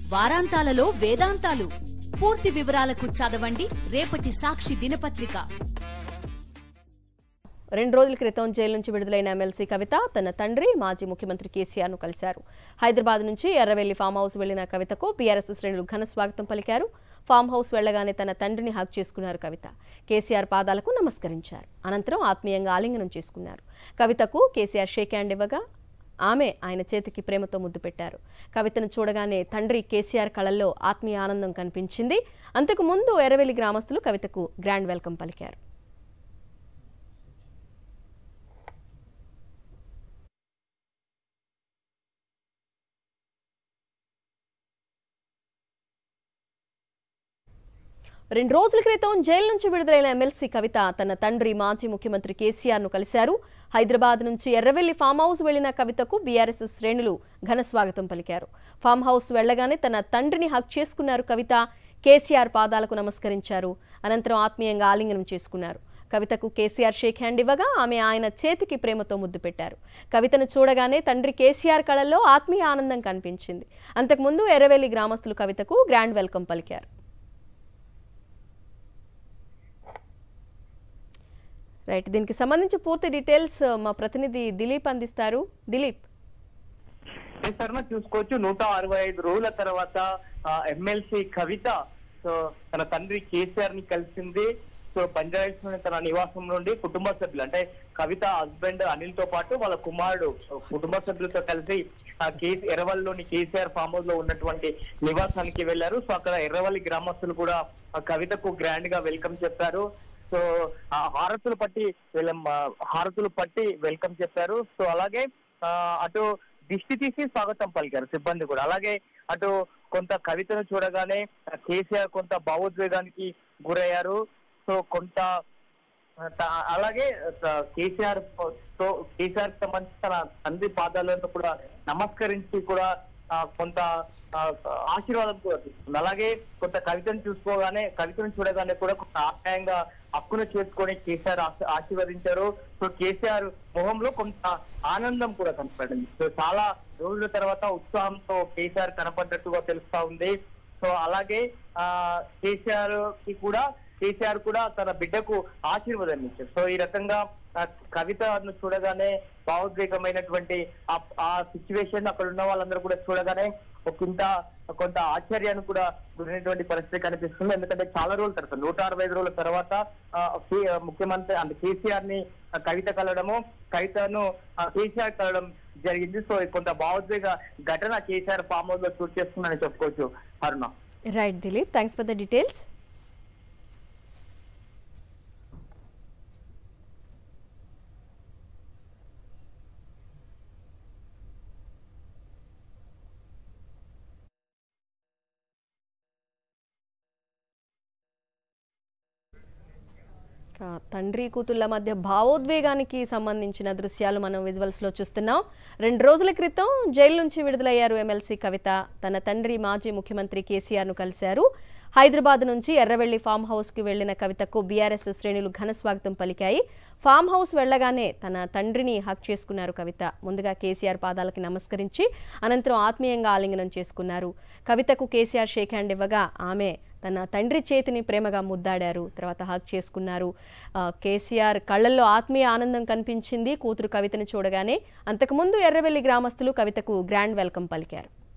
వారాంతాలలో వేదాంతాలు పూర్తి వివరాలకు చదవండి రేపటి సాక్షి దినపత్రిక రెండు రోజుల క్రితం జైలు నుంచి విడుదలైన ఎమ్మెల్సీ కవిత తన తండ్రి మాజీ ముఖ్యమంత్రి కేసీఆర్ ను కలిశారు హైదరాబాద్ నుంచి ఎర్రవెల్లి ఫామ్ హౌస్ వెళ్లిన కవితకు బీఆర్ఎస్ శ్రేణులు ఘన స్వాగతం పలికారు ఫామ్ హౌస్ వెళ్లగానే తన తండ్రిని హక్ చేసుకున్నారు కవిత కేసీఆర్ పాదాలకు నమస్కరించారు అనంతరం ఆత్మీయంగా ఆలింగనం చేసుకున్నారు కవితకు కేసీఆర్ షేక్ హ్యాండ్ ఇవ్వగా ఆమె ఆయన చేతికి ప్రేమతో ముద్దు పెట్టారు కవితను చూడగానే తండ్రి కేసీఆర్ కళల్లో ఆత్మీయ ఆనందం కనిపించింది అంతకు ముందు ఎర్రవెల్లి గ్రామస్తులు కవితకు గ్రాండ్ వెల్కమ్ పలికారు రెండు రోజుల క్రితం జైలు నుంచి విడుదలైన ఎమ్మెల్సీ కవిత తన తండ్రి మాజీ ముఖ్యమంత్రి కేసీఆర్ ను కలిశారు హైదరాబాద్ నుంచి ఎర్రవెల్లి ఫామ్ హౌస్ వెళ్లిన కవితకు బీఆర్ఎస్ శ్రేణులు ఘన స్వాగతం పలికారు ఫామ్ హౌస్ వెళ్లగానే తన తండ్రిని హక్ చేసుకున్నారు కవిత కేసీఆర్ పాదాలకు నమస్కరించారు అనంతరం ఆత్మీయంగా ఆలింగనం చేసుకున్నారు కవితకు కేసీఆర్ షేక్ హ్యాండ్ ఇవ్వగా ఆమె ఆయన చేతికి ప్రేమతో ముద్దు పెట్టారు కవితను చూడగానే తండ్రి కేసీఆర్ కళల్లో ఆత్మీయ ఆనందం కనిపించింది అంతకుముందు ఎర్రవెల్లి గ్రామస్తులు కవితకు గ్రాండ్ వెల్కమ్ పలికారు రైట్ దీనికి సంబంధించి పూర్తి డీటెయిల్స్ మా ప్రతినిధి దిలీప్ అందిస్తారు దిలీప్ ఈ శర్మ చూసుకోవచ్చు నూట అరవై ఐదు రోజుల తర్వాత ఎమ్మెల్సీ కవిత సో తన తండ్రి కేసీఆర్ ని కలిసింది సో బంజారాహిల్స్ లోని తన నివాసం నుండి కుటుంబ సభ్యులు అంటే కవిత హస్బెండ్ అనిల్ తో పాటు వాళ్ళ కుమారుడు కుటుంబ సభ్యులతో కలిసి ఆ కేసీ ఎర్రవల్లిలోని కేసీఆర్ ఫామ్ హౌస్ లో ఉన్నటువంటి నివాసానికి వెళ్లారు సో అక్కడ ఎర్రవల్లి గ్రామస్తులు కూడా ఆ కవితకు గ్రాండ్ గా వెల్కమ్ చెప్పారు సో ఆ హారతులు పట్టి వీళ్ళ హారతులు పట్టి వెల్కమ్ చెప్పారు సో అలాగే ఆ, అటు దిష్టి తీసి స్వాగతం పలికారు సిబ్బంది కూడా అలాగే అటు కొంత కవితను చూడగానే కేసీఆర్ కొంత భావోద్వేగానికి గురయ్యారు సో కొంత త- అలాగే త- కేసీఆర్ తో కేసీఆర్ కి సంబంధించి తన తండ్రి పాదాలను కూడా నమస్కరించి కూడా ఆ, కొంత ఆ, ఆశీర్వాదం కూడా తీసుకుంది అలాగే కొంత కవితను చూసుకోగానే కవితను చూడగానే కూడా కొంత ఆప్యాయంగా హక్కును చేసుకొని కేసీఆర్ ఆశ- ఆశీర్వదించారు సో కేసీఆర్ మొహంలో కొంత ఆనందం కూడా కనపడింది సో చాలా రోజుల తర్వాత ఉత్సాహంతో కేసీఆర్ కనపడ్డట్టుగా తెలుస్తా ఉంది సో అలాగే ఆ కేసీఆర్ కి కూడా కేసీఆర్ కూడా తన బిడ్డకు ఆశీర్వాదం ఇచ్చారు సో ఈ రకంగా ఆ కవితను చూడగానే భావోద్వేగమైనటువంటి ఆ- ఆ సిచ్యువేషన్ అక్కడ ఉన్న వాళ్ళందరూ కూడా చూడగానే ఒక ఇంత కొంత ఆశ్చర్యాన్ని కూడా గురైనటువంటి పరిస్థితి కనిపిస్తుంది ఎందుకంటే చాలా రోజుల తర్వాత నూట అరవై ఐదు రోజుల తర్వాత ఆ, కే- ముఖ్యమంత్రి అంటే కేసీఆర్ ని ఆ, కవిత కలవడము కవితను ఆ, కేసీఆర్ కలవడం జరిగింది సో కొంత భావోద్వేగ ఘటన కేసీఆర్ ఫామ్ హౌస్ లో చోటు చేస్తుందని చెప్పుకోవచ్చు Aruna right Dilip thanks for the details ఇక తండ్రి కూతుళ్ళ మధ్య భావోద్వేగానికి సంబంధించిన దృశ్యాలు మనం విజువల్స్ లో చూస్తున్నాం రెండు రోజుల క్రితం జైలు నుంచి విడుదలయ్యారు ఎమ్మెల్సీ కవిత తన తండ్రి మాజీ ముఖ్యమంత్రి కేసీఆర్ ను కలిశారు హైదరాబాద్ నుంచి ఎర్రవెల్లి ఫామ్ హౌస్ కి వెళ్లిన కవితకు బీఆర్ఎస్ శ్రేణులు ఘన స్వాగతం పలికాయి ఫామ్ హౌస్ వెళ్లగానే తన తండ్రిని హక్ చేసుకున్నారు కవిత ముందుగా కేసీఆర్ పాదాలకి నమస్కరించి అనంతరం ఆత్మీయంగా ఆలింగనం చేసుకున్నారు కవితకు కేసీఆర్ షేక్ హ్యాండ్ ఇవ్వగా ఆమె తన తండ్రి చేతిని ప్రేమగా ముద్దాడారు తర్వాత హక్ చేసుకున్నారు ఆ, కేసీఆర్ కళ్ళల్లో ఆత్మీయ ఆనందం కనిపించింది కూతురు కవితను చూడగానే అంతకుముందు ఎర్రవెల్లి గ్రామస్తులు కవితకు గ్రాండ్ వెల్కమ్ పలికారు